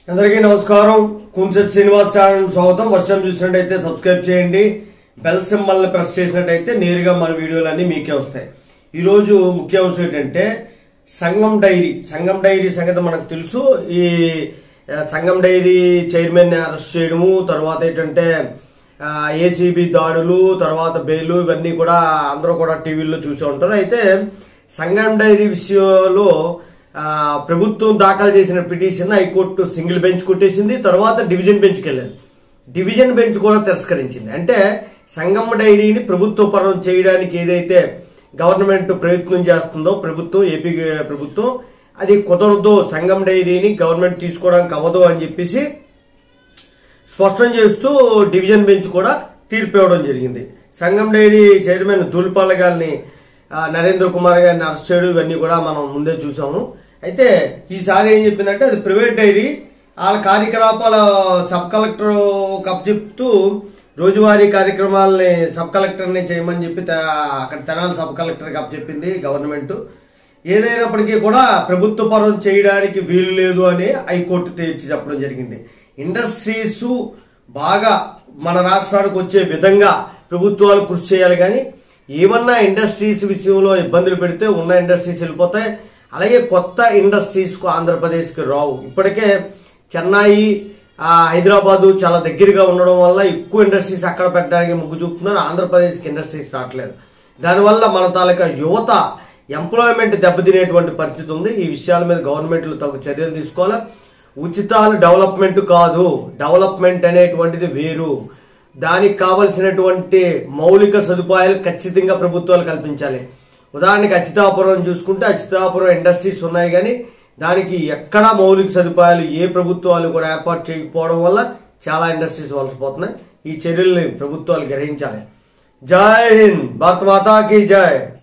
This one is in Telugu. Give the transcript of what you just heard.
అందరికీ నమస్కారం కుంసెట్ శ్రీనివాస్ ఛానల్ స్వాగతం వర్షం చూసినట్టయితే సబ్స్క్రైబ్ చేయండి బెల్ సింబల్ ప్రెస్ చేసినట్టయితే నేరుగా మన వీడియోలన్నీ మీకే వస్తాయి ఈరోజు ముఖ్య అంశం ఏంటంటే సంగం డైరీ సంగం డైరీ సంగతి మనకు తెలుసు ఈ ఆ, సంగం డైరీ చైర్మన్ అరెస్ట్ చేయడము తర్వాత ఏంటంటే ఏసీబీ దాడులు తర్వాత బెయిల్ ఇవన్నీ కూడా అందరూ కూడా టీవీల్లో చూసే ఉంటారు అయితే సంగం డైరీ విషయంలో ఆ, ప్రభుత్వం దాఖలు చేసిన పిటిషన్ హైకోర్టు సింగిల్ బెంచ్ కొట్టేసింది తర్వాత డివిజన్ బెంచ్కి వెళ్ళింది డివిజన్ బెంచ్ కూడా తిరస్కరించింది అంటే సంగమ డైరీని ప్రభుత్వ పరం చేయడానికి ఏదైతే గవర్నమెంట్ ప్రయత్నం చేస్తుందో ప్రభుత్వం ఏపీ ప్రభుత్వం అది కుదరదు సంగం డైరీని గవర్నమెంట్ తీసుకోవడానికి అవ్వదు అని చెప్పేసి స్పష్టం చేస్తూ డివిజన్ బెంచ్ కూడా తీర్పు ఇవ్వడం జరిగింది సంగం డైరీ చైర్మన్ దూల్పాల గారిని ఆ, నరేంద్ర కుమార్ గారిని అరెస్ట్ చేయడం ఇవన్నీ కూడా మనం ముందే చూసాము అయితే ఈసారి ఏం చెప్పిందంటే అది ప్రైవేట్ డైరీ వాళ్ళ కార్యకలాపాల సబ్ కలెక్టర్ చెప్తూ రోజువారీ కార్యక్రమాలని సబ్ కలెక్టర్ని చేయమని చెప్పి త- అక్కడ తెనాలి సబ్ కలెక్టర్ చెప్పింది గవర్నమెంట్ ఏదైనప్పటికీ కూడా ప్రభుత్వ పరం చేయడానికి వీలు లేదు అని హైకోర్టు తేల్చి చెప్పడం జరిగింది ఇండస్ట్రీస్ బాగా మన రాష్ట్రానికి వచ్చే విధంగా ప్రభుత్వాలు కృషి చేయాలి కానీ ఏమన్నా ఇండస్ట్రీస్ విషయంలో ఇబ్బందులు పెడితే ఉన్న ఇండస్ట్రీస్ వెళ్ళిపోతాయి అలాగే కొత్త ఇండస్ట్రీస్కు ఆంధ్రప్రదేశ్కి రావు ఇప్పటికే చెన్నై ఆ, హైదరాబాదు చాలా దగ్గరగా ఉండడం వల్ల ఎక్కువ ఇండస్ట్రీస్ అక్కడ పెట్టడానికి మొగ్గు చూపుతున్నారు ఆంధ్రప్రదేశ్కి ఇండస్ట్రీస్ రావట్లేదు దానివల్ల మన తాలూకా యువత ఎంప్లాయ్మెంట్ దెబ్బతినేటువంటి పరిస్థితి ఉంది ఈ విషయాల మీద గవర్నమెంట్లు తగు చర్యలు తీసుకోవాలి ఉచితాలు డెవలప్మెంట్ కాదు డెవలప్మెంట్ అనేటువంటిది వేరు దానికి కావలసినటువంటి మౌలిక సదుపాయాలు ఖచ్చితంగా ప్రభుత్వాలు కల్పించాలి ఉదాహరణకి అచితాపురం చూసుకుంటే అచితాపురం ఇండస్ట్రీస్ ఉన్నాయి కానీ దానికి ఎక్కడా మౌలిక సదుపాయాలు ఏ ప్రభుత్వాలు కూడా ఏర్పాటు చేయకపోవడం వల్ల చాలా ఇండస్ట్రీస్ వలసపోతున్నాయి ఈ చర్యల్ని ప్రభుత్వాలు గ్రహించాలి జై హింద్ భారత మాతాకి జై